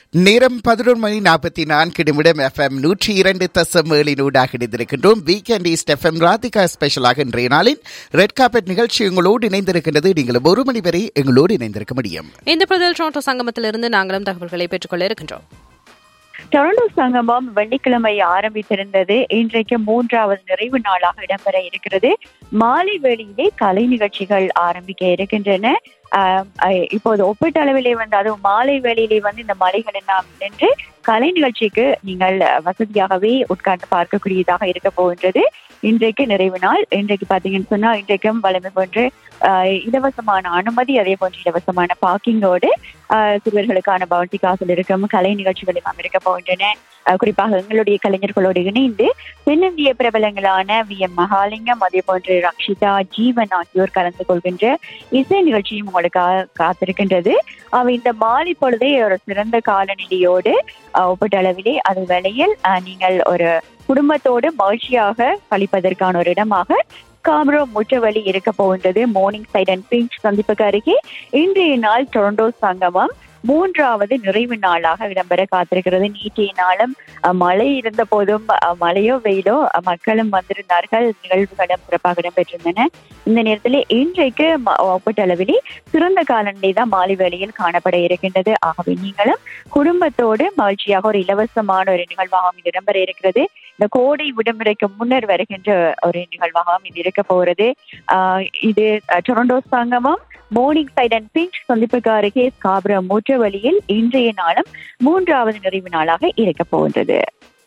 நேரம் பதினொரு மணி நாற்பத்தி நான்கு நிமிடம் எஃப்எம் நூற்றி இரண்டு தசம் ஏழினூடாக இணைந்திருக்கின்றோம் வீக்கெண்ட் ஈஸ்ட் எஃப்எம் ராதிகா ஸ்பெஷலாக இன்றைய நாளின் ரெட் கார்பெட் நிகழ்ச்சி உங்களோடு இணைந்திருக்கின்றது நீங்களும் ஒரு மணி வரை எங்களோடு இணைந்திருக்க முடியும் இந்த பிரதல் டொரண்டோ சங்கமத்திலிருந்து நாங்களும் தகவல்களை பெற்றுக்கொள்ள இருக்கின்றோம் டொரண்டோ சங்கமம் வெள்ளிக்கிழமை ஆரம்பித்திருந்தது இன்றைக்கு மூன்றாவது நிறைவு நாளாக இடம்பெற இருக்கிறது மாலை வேளையிலே கலை நிகழ்ச்சிகள் ஆரம்பிக்க இருக்கின்றன ஆஹ் அஹ் இப்போது ஒப்பீட்டளவிலே வந்து அதுவும் மாலை வேளையிலே வந்து இந்த மலைகள் எல்லாம் நின்று கலை நிகழ்ச்சிக்கு நீங்கள் வசதியாகவே உட்கார்ந்து பார்க்கக்கூடியதாக இருக்க போகின்றது இன்றைக்கு நிறைவு நாள் இன்றைக்கு பாத்தீங்கன்னு சொன்னா இன்றைக்கும் வளமை போன்று ஆஹ் இலவசமான அனுமதி அதே போன்று இலவசமான பார்க்கிங்கோடு ஆஹ் சிறுவர்களுக்கான பவுண்டி காசில் இருக்கும் கலை நிகழ்ச்சிகள் எல்லாம் இருக்க போகின்றன ஆஹ் குறிப்பாக எங்களுடைய கலைஞர்களோடு இணைந்து தென்னிந்திய பிரபலங்களான வி எம் மகாலிங்கம் அதே போன்று ரக்ஷிதா ஜீவன் ஆகியோர் கலந்து கொள்கின்ற இசை நிகழ்ச்சியும் உங்களுக்கு காத்திருக்கின்றது அவை இந்த மாலை பொழுதே ஒரு சிறந்த காலநிலையோடு ஒப்பீட்டளவிலே அது வேளையில் நீங்கள் ஒரு குடும்பத்தோடு மகிழ்ச்சியாக கழிப்பதற்கான ஒரு இடமாக காமரோ முற்றவழி இருக்க போகின்றது மார்னிங் சைட் அண்ட் பிஞ்ச் சந்திப்புக்கு அருகே இன்றைய நாள் டொரண்டோ சங்கமம் மூன்றாவது நிறைவு நாளாக இடம்பெற காத்திருக்கிறது நேற்றைய நாளும் மழை இருந்த போதும் மழையோ வெயிலோ மக்களும் வந்திருந்தார்கள் நிகழ்வுகளும் சிறப்பாக இடம்பெற்றிருந்தன இந்த நேரத்தில் இன்றைக்கு ஒப்பீட்டளவிலே சிறந்த காலநிலை தான் மாலை வேளையில் காணப்பட இருக்கின்றது ஆகவே நீங்களும் குடும்பத்தோடு மகிழ்ச்சியாக ஒரு இலவசமான ஒரு நிகழ்வாகவும் இது இடம்பெற இருக்கிறது இந்த கோடை விடுமுறைக்கு முன்னர் வருகின்ற ஒரு நிகழ்வாகவும் இது இருக்க போகிறது இது டொரண்டோ சங்கமம் மோர்னிங் சைட் அண்ட் பிங்க் சந்திப்புக்கு அருகே ஸ்காபுரம் முற்ற வழியில் இன்றைய நாளும் மூன்றாவது நிறைவு நாளாக இருக்க போகின்றது